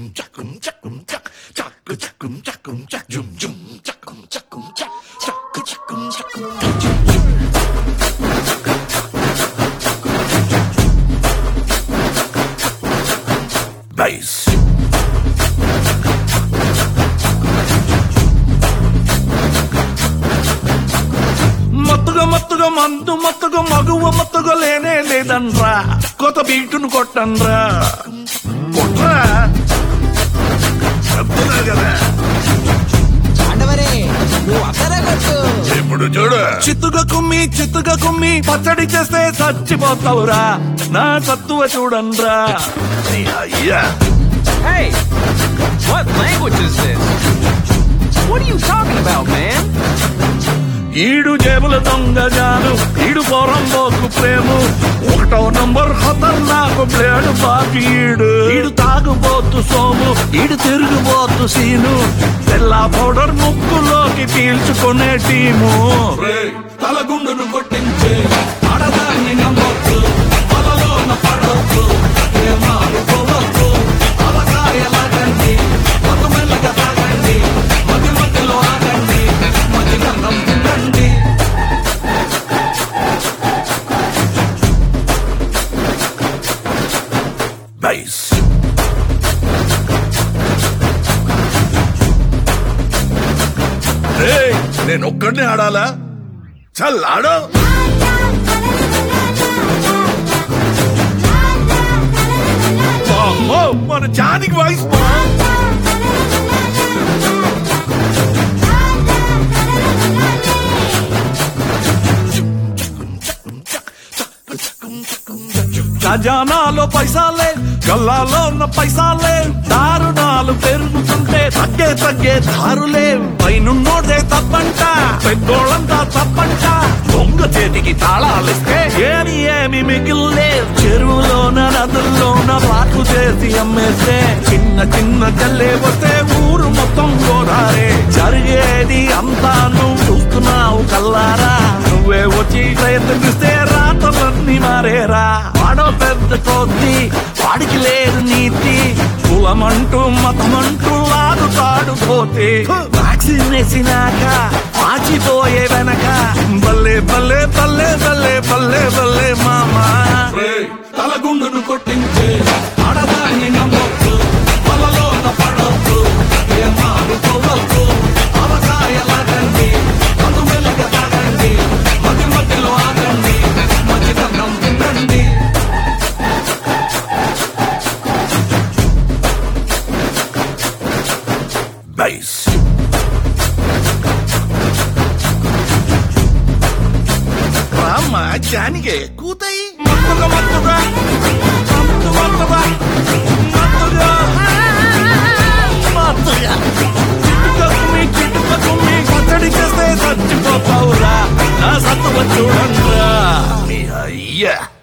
chakum chakum chak chak chakum chakum chak jum jum chakum chakum chak chak chakum chakum chak jum jum bass మత్తుగా మత్తుగా మందు మత్తుగా మగువ మత్తుగా లేనే లేదన్రా కొత్త బీటును కొట్టన్రా కొట్రా చెప్తున్నా కదా పాండవరే నువ్వు అక్కడే కొట్టు ఇప్పుడు చూడు చిత్తుగా కుమ్మి చిత్తుగా కుమ్మి పచ్చడి చేస్తే చచ్చిపోతావురా నా సత్తువ చూడన్రా నీ అయ్యా Hey! What language is this? What are you talking about, man? ఈడు జేబుల దొంగ జాను ఈడు పోరంబోకు ప్రేము ఒకటో నంబర్ ఖతర్నాకు బ్లేడు బాకి ఈడు ఈడు తాగుబోతు సోము ఈడు తిరుగుబోతు సీను తెల్ల పౌడర్ ముక్కులోకి పీల్చుకునే టీము తలగుండును కొట్టించే ఆడదాన్ని నమ్మొద్దు వలలోన పడొద్దు ప్రేమాలు పోవద్దు అలకాయలాగండి మత్తు మెల్లగా తాగండి మధ్య మధ్యలో ఆగండి మధ్య గంధం తినండి బైస్ నేను ఒక్కడినే ఆడాలా చల్ ఆడో అమ్మో, మన జానికి వాయిస్ మా ఖజానాలో పైసాలే గల్లాలో ఉన్న పైసాలే దారుణాలు పెరుగుతుంటే తగ్గే తగ్గే దారులే పైనున్నోడే తప్పంట పెద్దోళ్ళంతా తప్పంట దొంగ చేతికి తాళాలిస్తే ఏమి ఏమి మిగిల్లే చెరువులోన నదుల్లోన పాటు చేసి అమ్మేస్తే చిన్న చిన్న జల్లే వస్తే ఊరు మొత్తం గోదారే జరిగేది అంతా నువ్వు చూస్తున్నావు కల్లారా నువ్వే వచ్చి ప్రయత్నిస్తే రాతలన్నీ మారేరా వాడో పెద్ద కొద్ది వాడికి లేదు నీతి కులమంటూ మతమంటూ ఆడుతాడు పోతే వ్యాక్సిన్ వేసినాక పాచిపోయే వెనక బల్లే బల్లే బల్లే బల్లే బల్లే బల్లే మామా తలగుండును కొట్టించే ఆడదాన్ని నమ్మొద్దు వలలోన పడొద్దు ఏమాలు పోవద్దు అవకాయలాగండి అందు మెల్లగా తాగండి మధ్య మధ్యలో ఆగండి మధ్య గంధం తినండి బైస్ రామ్మ జానిగే కూతాయి మత్తుగా మత్తుగా మత్తు మత్తుగా మత్తుగా మత్తుగా చిట్టుక కుమ్మి చిట్టుక కుమ్మి కట్టడి చేస్తే చచ్చిపోతావురా నా సత్తువ చూడండిరా మీ అయ్యా